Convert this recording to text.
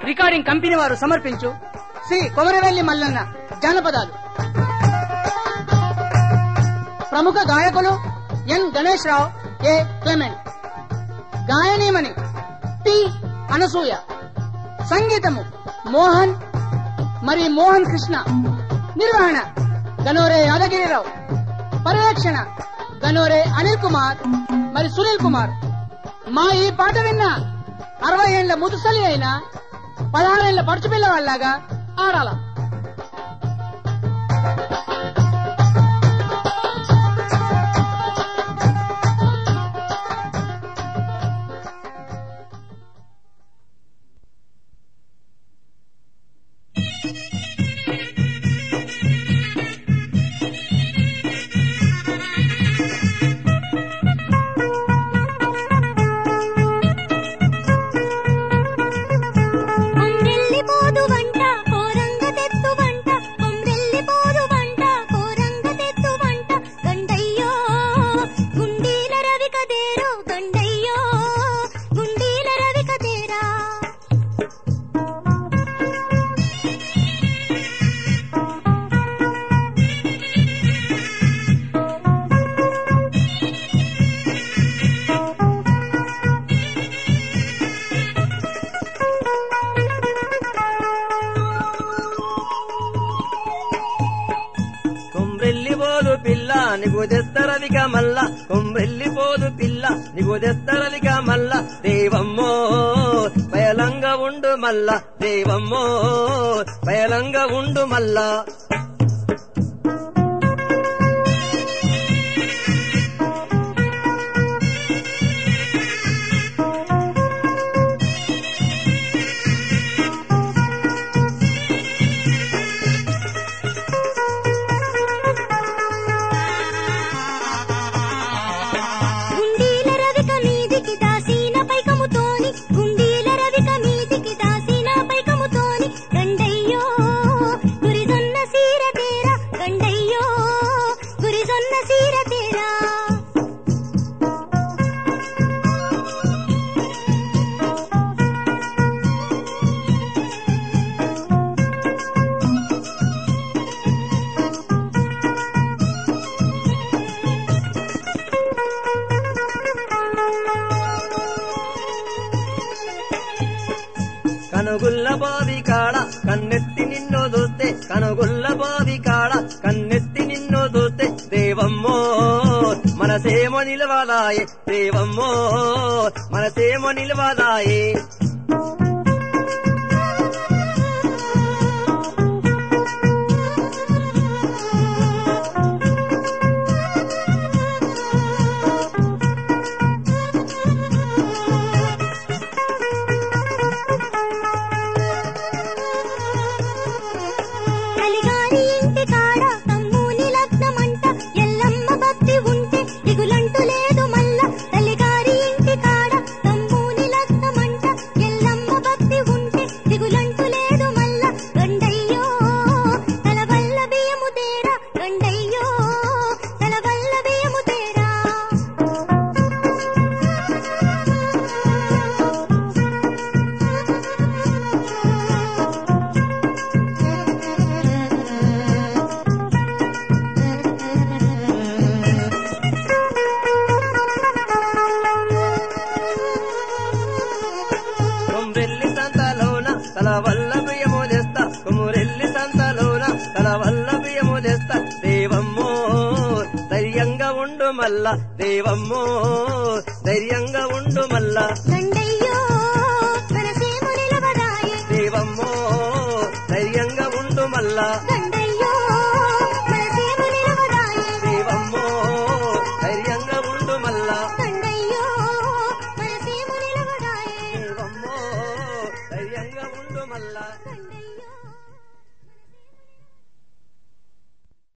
recording company వారు సమర్పించు శ్రీ కొమరవెల్లి మల్లన్న జానపదాలు ప్రముఖ గాయకులు ఎన్ గణేష్ రావు ఏ క్లెమెంట్ గాయనీమణి టి అనసూయ సంగీతము మోహన్ మరి మోహన్ కృష్ణ నిర్వహణ గనోరే యాదగిరిరావు పర్యవేక్షణ గనోరే అనిల్ కుమార్ మరి సునీల్ కుమార్ మా ఈ పాట విన్న అరవై ఏళ్ల ముదుసలి అయినా పదహారేళ్ల పడుచు పిల్లవాళ్ళలాగా ఆడాల కొమ్రెల్లిపోదు వంట కోరంగ తెత్తు వంట కొమ్రెల్లిపోదు వంట కోరంగ తెత్తు వంట గండయ్యో గుండీల రవి కదేరో గండయ్యో గుండీల రవి కదేరా కొమ్రెల్లిపోదు పిల్ల నీకు తెస్తరవిక మల్ల కొమ్రెల్లిపోదు పిల్ల నీకు తెస్తరవిక మల్ల దేవమ్మో పయలంగా ఉండు మల్ల దేవమ్మో పయలంగా ఉండు మల్లా గుండీల రవిక మీదికి దాసిన పైకముతోని గుండీల రవిక మీదికి దాసిన పైకముతోని గండయ్యో గురిజొన్న సీర తేరా గండయ్యో గురిజొన్న సీర తేరా కనుగుల్ల బావి కాడ కన్నెత్తి నిన్ను చూస్తే కనుగుల్ల బావి కాడ కన్నెత్తి నిన్ను చూస్తే దేవమ్మో మనసేమో నిలవదాయే దేవమ్మో మనసేమో నిలవదాయే కలిగాని ఇంటి కాడ తమ్ముని లగ్నమంట ఎల్లమ్మ భక్తి ఉంటే దిగులంటూ లేదు మల్ల కలిగారి ఇంటి కాడ తమ్ముని లగ్నమంట ఎల్లమ్మ భక్తి ఉంటే దిగులంటూ లేదు మల్ల గండయ్యో తల వల్ల బియ్యము తేరా గండయ్యో తల వల్ల బియ్యము తేరా కొమ్రెల్లి సంతలోన తల వల్ల బియ్యము తెస్తా కొమ్రెల్లి సంతలోన తల వల్ల బియ్యము తెస్తా దేవమ్మో ధైర్యంగా ఉండు మల్ల దేవమ్మో ధైర్యంగా ఉండు మల్ల గండయ్యో మనసేము నిలవదాయే దేవమ్మో ధైర్యంగా ఉండు మల్ల గండ